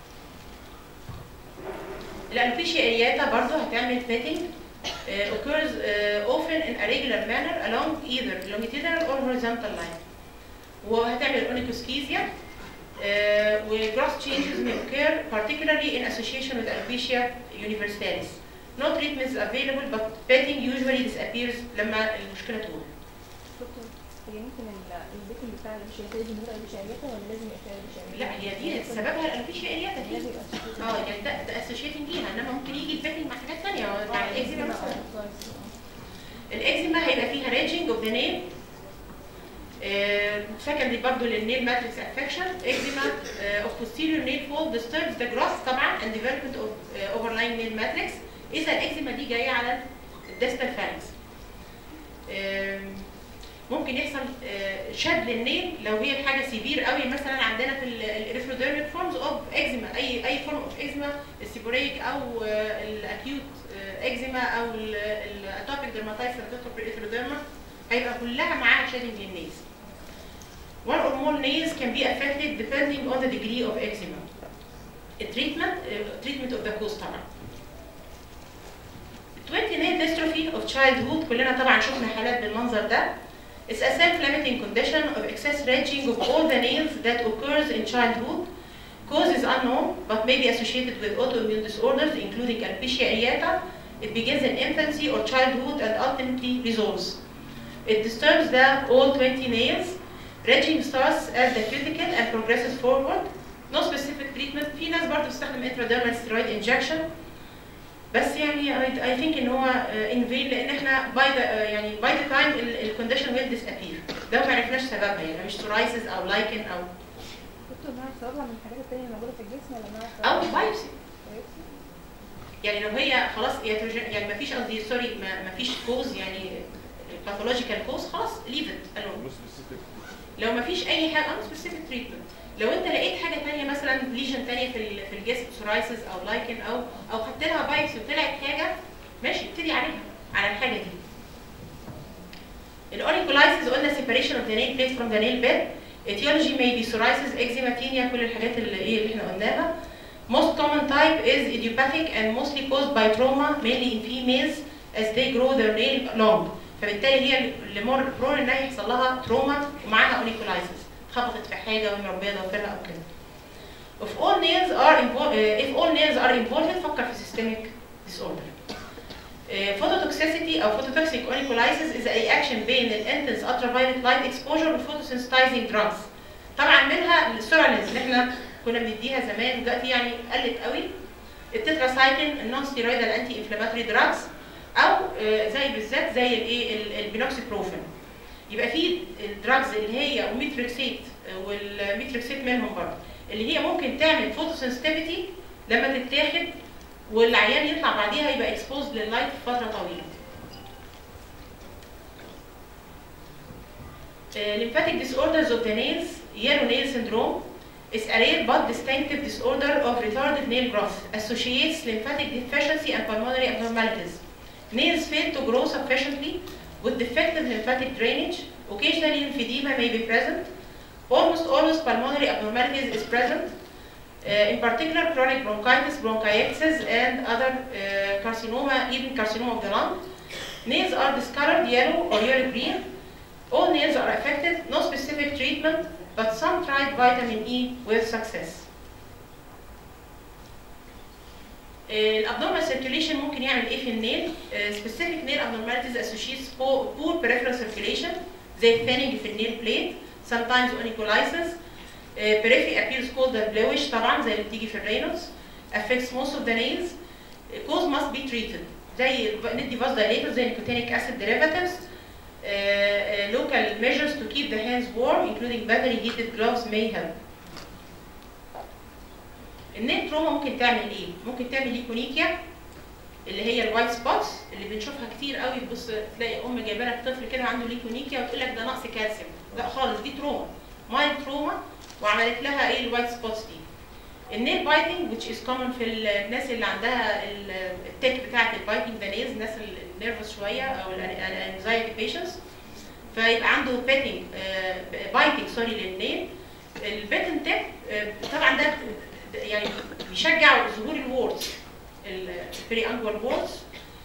S1: الالوبيشيا ارياتا برضو هتعمل pitting uh, occurs uh, often in a regular manner along either longitudinal or horizontal line وهتعمل اونيكوسكيزيا uh, وجراس changes may occur particularly in association with alopecia universalis. No treatment is available but petting usually disappears لما المشكلة تروح.
S2: دكتور هي ممكن ال- البيكنج بتاع الشركات لازم يبقى بشعريتها ولا لازم يبقى فيها بشعريتها؟
S1: لا هي دي سببها الالوبيشيا ارياتا دي.
S2: لازم يبقى شركات.
S1: اه يعني ده ده associating ليها انما ممكن يجي البيتنج مع حاجات ثانية مع الاكزيما مثلا. الاكزيما هيبقى فيها ريجنج اوف ذا نيل سكندري برضه للنيل ماتريكس افكشن اكزيما اوف posterior nail fold disturbs the growth طبعا and development of uh, overlying nail matrix اذا الاكزيما دي جايه على الديستال فالنكس ممكن يحصل آه، شد للنيل لو هي حاجه سيفير قوي مثلا عندنا في الريفروديرميك فورمز اوف اكزيما اي اي فورم اوف اكزيما السيبوريك او الاكيوت اكزيما او الاتوبيك dermatitis في الريفروديرما هيبقى كلها معاها شادنج للنيز One or more nails can be affected depending on the degree of eczema. التريتمنت treatment of the cause طبعا. 20 nail dystrophy of childhood كلنا طبعا شفنا حالات بالمنظر ده. It's a self-limiting condition of excess raging of all the nails that occurs in childhood. Cause is unknown but may be associated with autoimmune disorders including alopecia areata. It begins in infancy or childhood and ultimately resolves. It disturbs the all 20 nails. Raging starts as the cuticle and progresses forward. No specific treatment. في ناس برضه بتستخدم intradermal steroid injection. بس يعني I, I think ان هو uh, in vain لان احنا by the uh, يعني by the time ال, ال condition will disappear. ده ما عرفناش سببها يعني مش psoriasis او lichen او
S2: دكتور نعرف سببها من الحاجات التانية الموجودة في الجسم ولا نعرف
S1: او
S2: سببها؟
S1: biopsy. يعني لو هي خلاص يترج- يعني ما فيش قصدي سوري ما ما فيش كوز يعني باثولوجيكال كوز خلاص leave it alone.
S4: مو سبيسيفيك
S1: لو ما فيش اي حاجه ان سبيسيفيك تريتمنت لو انت لقيت حاجه ثانيه مثلا ليجن ثانيه في ال- في الجسم سورايسز او لايكن او او خدت لها بايبسي وطلعت حاجه ماشي ابتدي عليها على الحاجه دي الاوريكولايسيس قلنا separation of the nail plate from the nail bed etiology may be psoriasis eczema tinea كل الحاجات اللي ايه اللي احنا قلناها most common type is idiopathic and mostly caused by trauma mainly in females as they grow their nail long فبالتالي هي اللي مر برون انها يحصل لها تروما ومعاها اوريكولايسيس اتخبطت في حاجه وهي مربيه ضوافرها او كده If all nails are invo- uh, if all nails are involved فكر في systemic disorder. Uh, phototoxicity او phototoxic onycholysis is a reaction بين ال intense ultraviolet light exposure وال photosensitizing drugs. طبعا منها السورالينز اللي احنا كنا بنديها زمان دلوقتي يعني قلت قوي التتراسايكلين النون ستيرويدال انتي انفلاماتوري دراجز او آه، زي بالذات زي الايه ال- البينوكسيبروفين يبقى في الدراجز اللي هي وميتريكسيت آه، والميتريكسيت منهم برضه اللي هي ممكن تعمل فوتوسنسيتيفيتي لما تتاخد والعيان يطلع بعديها يبقى اكسبوز لللايت فتره طويله. Uh, lymphatic disorders of the nails, yellow nail syndrome, is a rare but distinctive disorder of retarded nail growth, associates lymphatic deficiency and pulmonary abnormalities. Nails fail to grow sufficiently with defective lymphatic drainage. Occasionally, lymphedema may be present. Almost always pulmonary abnormalities is present. Uh, in particular, chronic bronchitis, bronchiectasis, and other uh, carcinoma, even carcinoma of the lung. Nails are discolored yellow or yellow green. All nails are affected, no specific treatment, but some tried vitamin E with success. الابنورمال circulation ممكن يعمل ايه في النيل؟ specific nail abnormalities associates poor poor peripheral circulation زي thinning في النيل plate, sometimes onycholysis. Uh, periphery appears cold and bluish طبعا زي اللي بتيجي في الرينولدز. affects most of the nails. Uh, cause must be treated زي ال- ندي vasodilators زي nicotinic acid derivatives. Uh, uh, local measures to keep the hands warm including battery heated gloves may help. النيل تروما ممكن تعمل ايه؟ ممكن تعمل ليكونيكيا اللي هي الوايت سبوتس اللي بنشوفها كتير قوي تبص تلاقي ام جايبه لك طفل كده عنده ليكونيكيا وتقول لك ده نقص كالسيوم لا خالص دي تروما مايل تروما وعملت لها ايه الوايت سبوتس دي النيل بايتنج which is common في الناس اللي عندها ال- التك بتاعت البايتنج ده نيلز الناس النيرفس شويه او الانزايتي بيشنتس فيبقى عنده بيتنج بايتنج سوري للنيل البيتن تيب طبعا ده ده يعني بيشجع ظهور الوردز البري انجوال ووردز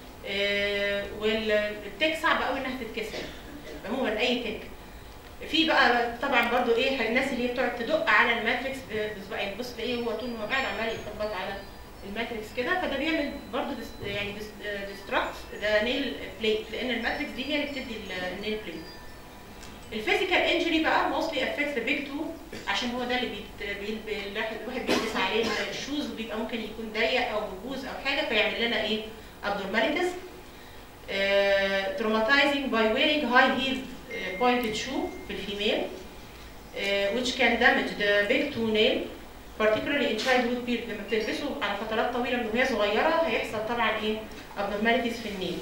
S1: والتيك صعب قوي انها تتكسر عموما اي تيك في بقى طبعا برضو ايه الناس اللي هي بتقعد تدق على الماتريكس بصبعين بص تلاقيه هو طول ما هو قاعد عمال يخبط على الماتريكس كده فده بيعمل برضو ديس يعني ديستراكت ده نيل بليت لان الماتريكس دي هي اللي بتدي النيل بليت الفيزيكال انجري بقى موستلي افكت ذا بيج تو عشان هو ده اللي بيت... بي... بي... الواحد الواحد بيلبس عليه الشوز وبيبقى ممكن يكون ضيق او بوز او حاجه فيعمل لنا ايه abnormalities uh, traumatizing by wearing high heel uh, pointed shoe في الفيميل uh, which can damage the big toenail particularly in childhood period لما بتلبسه على فترات طويله من وهي صغيره هيحصل طبعا ايه abnormalities في النيل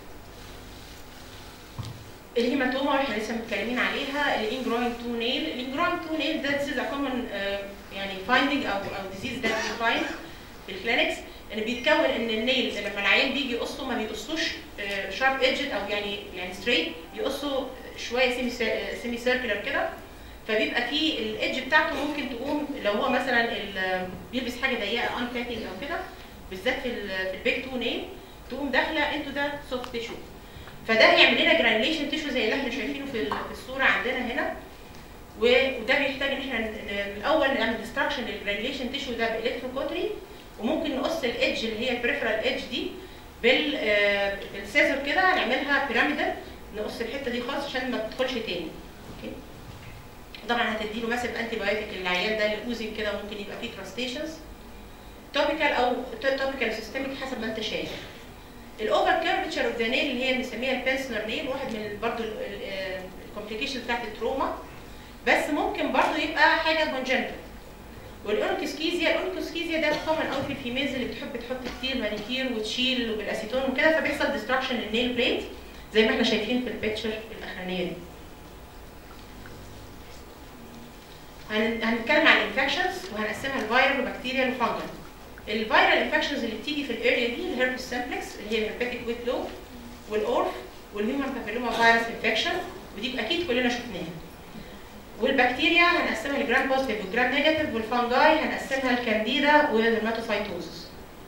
S1: الهيماتوما احنا لسه متكلمين عليها الانجروين تو نيل الانجروين تو نيل ده ديزيز كومن يعني فايندنج او او ديزيز ده فايند في الكلينكس ان بيتكون ان النيل لما العيان بيجي يقصه ما بيقصوش شارب ايدجد او يعني يعني ستريت يقصه شويه سيمي سيمي سيركلر كده فبيبقى فيه الايدج بتاعته ممكن تقوم لو هو مثلا ال- بيلبس حاجه ضيقه ان فاتنج او كده بالذات في ال في البيك تو نيل تقوم داخله انتو ده سوفت تيشو فده هيعمل لنا جرانيليشن تيشو زي اللي احنا شايفينه في ال- في الصوره عندنا هنا و- وده بيحتاج ان احنا ن- ن- الاول نعمل ديستراكشن للجرانيليشن تيشو ده بالكتروكوتري وممكن نقص الايدج اللي هي البريفرال ايدج دي بال آه، بالسيزر كده نعملها بيراميدال نقص الحته دي خالص عشان ما تدخلش تاني اوكي طبعا هتديله ماسيف انتي بايوتيك للعيان ده الاوزنج كده ممكن يبقى فيه تراستيشنز توبيكال او توبيكال سيستميك حسب ما انت شايف الاوفر كيرفتشر اوف ذا نيل اللي هي بنسميها البنسنر نيل واحد من برضه الكومبليكيشن بتاعت التروما بس ممكن برضه يبقى حاجه كونجنتال والاونكوسكيزيا الاونكوسكيزيا ده كومن قوي في الفيميلز اللي بتحب تحط كتير مانيكير وتشيل بالاسيتون وكده فبيحصل ديستراكشن للنيل بليت زي ما احنا شايفين في البيكتشر الاخرانيه دي هن- هنتكلم عن الانفكشنز وهنقسمها لفيرال وبكتيريال وفانجل الفيرال انفكشنز اللي بتيجي في الاريا دي الهيربس سمبلكس اللي هي الهربيتيك ويت لو والاورف والهيومن بابيلوما فيروس انفكشن ودي اكيد كلنا شفناها والبكتيريا هنقسمها لجرام بوزيتيف وجرام نيجاتيف والفانجاي هنقسمها لكانديدا والدرماتوفايتوزس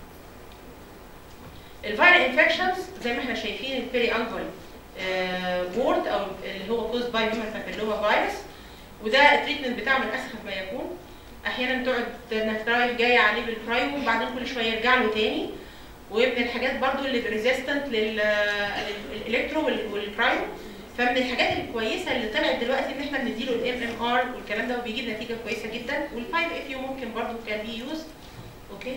S1: الفيرال انفكشنز زي ما احنا شايفين البيري انجول بورد او اللي هو كوز باي هيومن بابيلوما فيروس وده التريتمنت بتاعه من اسخف ما يكون احيانا تقعد انك رايح جاي عليه بالكرايو وبعدين كل شويه يرجع له تاني ومن الحاجات برضو اللي ريزيستنت للالكترو والكرايو فمن الحاجات الكويسه اللي طلعت دلوقتي ان احنا بنديله الام ام ار والكلام ده وبيجيب نتيجه كويسه جدا والفايف اف يو ممكن برضو كان بي يوز اوكي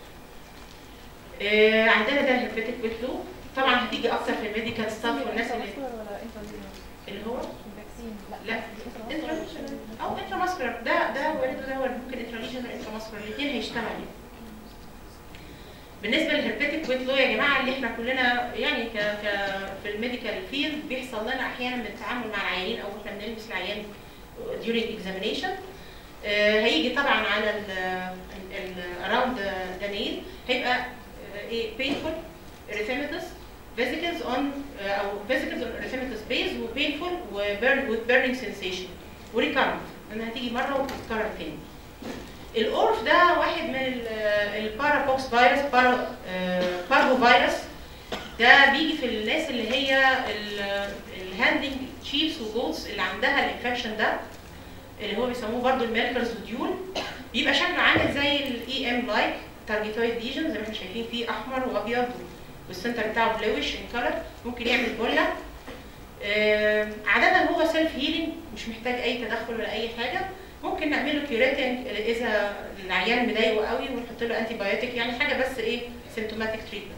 S1: آه عندنا ده الهربيتك ويتلو طبعا هتيجي اكتر في الميديكال ستاف والناس اللي
S2: ولا انترفينوس
S1: اللي هو
S2: الفاكسين
S1: لا انترا او انترا ماسكولار ده ده والده ده والد ممكن انترا ليجن انترا ماسكولار الاثنين هيشتغلوا بالنسبه للهربيتك ويت لو يا جماعه اللي احنا كلنا يعني ك ك في الميديكال فيلد بيحصل لنا احيانا من التعامل مع العيانين او احنا بنلمس العيان during examination آه، هيجي طبعا على ال around the nail هيبقى آه، ايه painful erythematous vesicles on آه، او vesicles on erythematous base و painful و burn with burning sensation و recurrent انها هتيجي مره وتتكرر تاني الاورف ده واحد من البارابوكس فيروس بارا باربو فيروس ده بيجي في الناس اللي هي الهاندلنج تشيفز وجولز اللي عندها الانفكشن ده اللي هو بيسموه برضو الميركرز وديول بيبقى شكله عامل زي الاي ام لايك تارجيتويد ليجن زي ما احنا شايفين فيه احمر وابيض والسنتر بتاعه بلوش ان كلر ممكن يعمل بوله آه، عادة هو سيلف هيلينج مش محتاج اي تدخل ولا اي حاجه ممكن نعمل له كيوريتنج اذا العيان مضايقه قوي ونحط له انتي بايوتيك يعني حاجه بس ايه سيمتوماتيك تريتمنت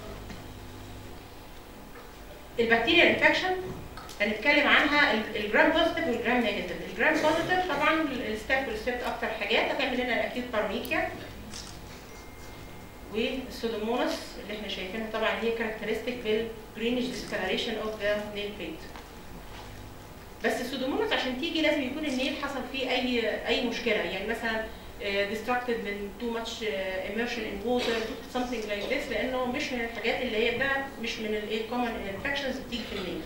S1: البكتيريا انفكشن هنتكلم عنها ال- الجرام بوزيتيف والجرام نيجاتيف الجرام بوزيتيف طبعا الستاف والستيبت اكتر حاجات هتعمل لنا الاكيوت بارميكيا والسودوموناس اللي احنا شايفينها طبعا هي كاركترستيك بالجرينش ديسكلريشن اوف ذا نيل بليت بس السودوموناس عشان تيجي لازم يكون النيل حصل فيه اي اي مشكله يعني مثلا ديستراكتد من تو ماتش immersion in water something like this لانه مش من الحاجات اللي هي ده مش من الكومن انفكشنز بتيجي في النيل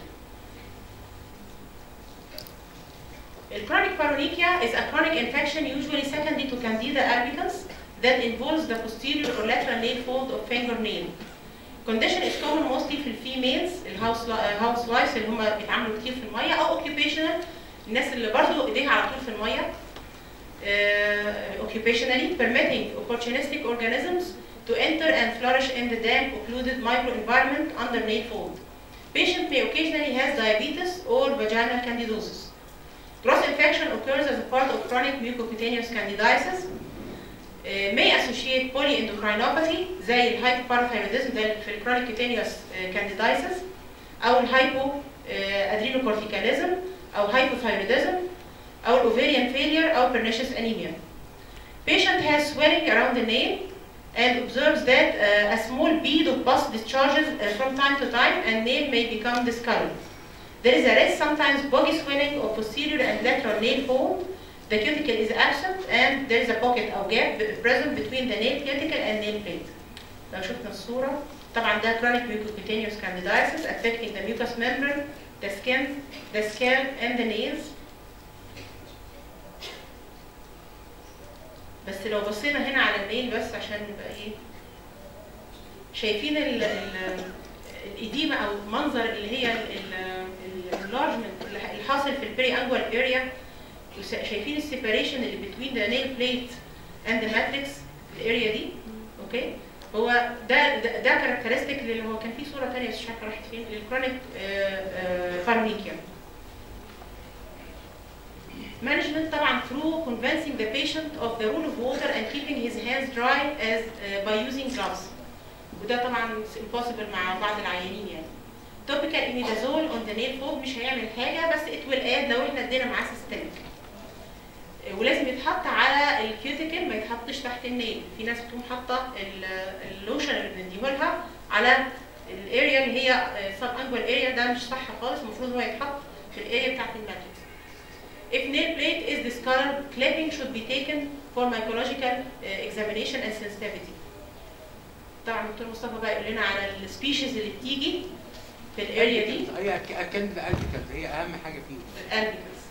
S1: Chronic paronychia is a chronic infection usually secondary to Candida albicans that involves the posterior or lateral nail fold of fingernail. Condition is common mostly في الفيميلز الهاوس هاوس وايفز اللي هم بيتعاملوا كتير في الميه او occupational الناس اللي برضه ايديها على طول في الميه uh, occupationally permitting opportunistic organisms to enter and flourish in the damp occluded microenvironment under nail fold. Patient may occasionally have diabetes or vaginal candidosis. Cross infection occurs as a part of chronic mucocutaneous candidiasis. Uh, may associate polyendocrinopathy زي الهايبوباراثايروديزم ده في الكرونيك كوتينيوس كانديدايسس او الهايبو ادرينوكورتيكاليزم او هايبوثايروديزم او الاوفيريان failure او pernicious anemia. Patient has swelling around the nail and observes that uh, a small bead of pus discharges uh, from time to time and nail may become discolored. There is a red, sometimes boggy swelling of posterior and lateral nail fold. The cuticle is absent and there is a pocket or gap present between the nail cuticle and nail plate. لو شفنا الصورة طبعا ده chronic mucocutaneous candidiasis affecting the mucous membrane, the skin, the scalp and the nails. بس لو بصينا هنا على النيل بس عشان نبقى ايه شايفين ال ال الإديمة أو منظر اللي هي اللارجمنت اللي حاصل في البري انجوال اريا شايفين السيبريشن اللي بين ذا نيل بليت اند ذا ماتريكس الاريا دي اوكي هو ده ده, ده كاركترستيك اللي هو كان في صوره ثانيه مش فاكره راحت فين للكرونيك فارميكيا Management طبعا through convincing the patient of the rule of water and keeping his hands dry as uh, by using gloves. وده طبعا impossible مع بعض العيانين يعني. Topical imidazole on the nail fold مش هيعمل حاجة بس it will add لو احنا ادينا معاه سيستميك. ولازم يتحط على الكيوتيكل ما يتحطش تحت النيل، في ناس بتقوم حاطة اللوشن اللي بنديه لها على الاريا اللي هي سب انجوال اريا ده مش صح خالص المفروض هو يتحط في الاريا بتاعت الماتريكس. if nail plate is discolored, clipping should be taken for mycological uh, examination and sensitivity. طبعا دكتور مصطفى بقى يقول لنا على السبيشيز اللي بتيجي في الاريا دي
S3: هي كانت البيكالز هي اهم حاجه فيهم
S1: albicans.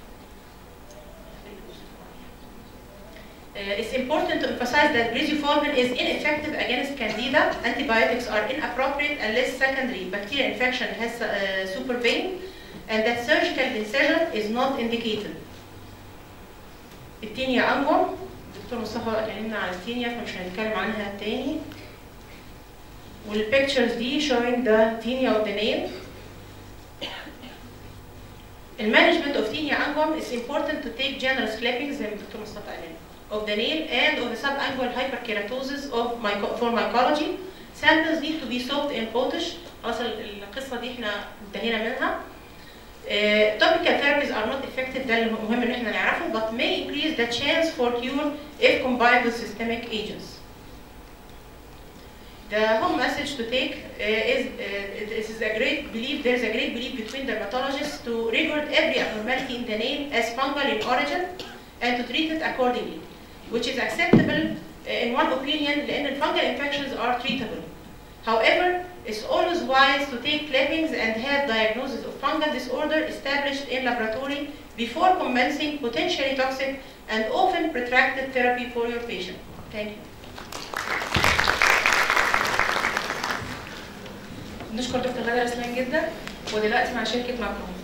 S1: Uh, it's important to emphasize that griseofulvin is ineffective against candida. Antibiotics are inappropriate unless secondary bacterial infection has uh, supervened and that surgical incision is not indicated. التينيا انجوم دكتور مصطفى اتكلمنا عن التينيا فمش هنتكلم عنها تاني والبيكتشرز دي showing the tinea of the nail المانجمنت اوف تينيا انجوم is important to take generous clippings زي ما الدكتور مصطفى قال لنا of the nail and of the subangual hyperkeratosis of myco for mycology. Samples need to be soaked in potash. خلاص ال- القصه دي احنا انتهينا منها. Uh, topical therapies are not effective ده اللي مهم ان احنا نعرفه but may increase the chance for cure if combined with systemic agents. The home message to take uh, is uh, this is a great belief. There is a great belief between dermatologists to regard every abnormality in the nail as fungal in origin and to treat it accordingly, which is acceptable uh, in one opinion لأن fungal infections are treatable. However, it's always wise to take clippings and have diagnosis of fungal disorder established in laboratory before commencing potentially toxic and often protracted therapy for your patient. Thank you.
S2: نشكر دكتور غادة رسلان جدا ودلوقتي مع شركة ماكرون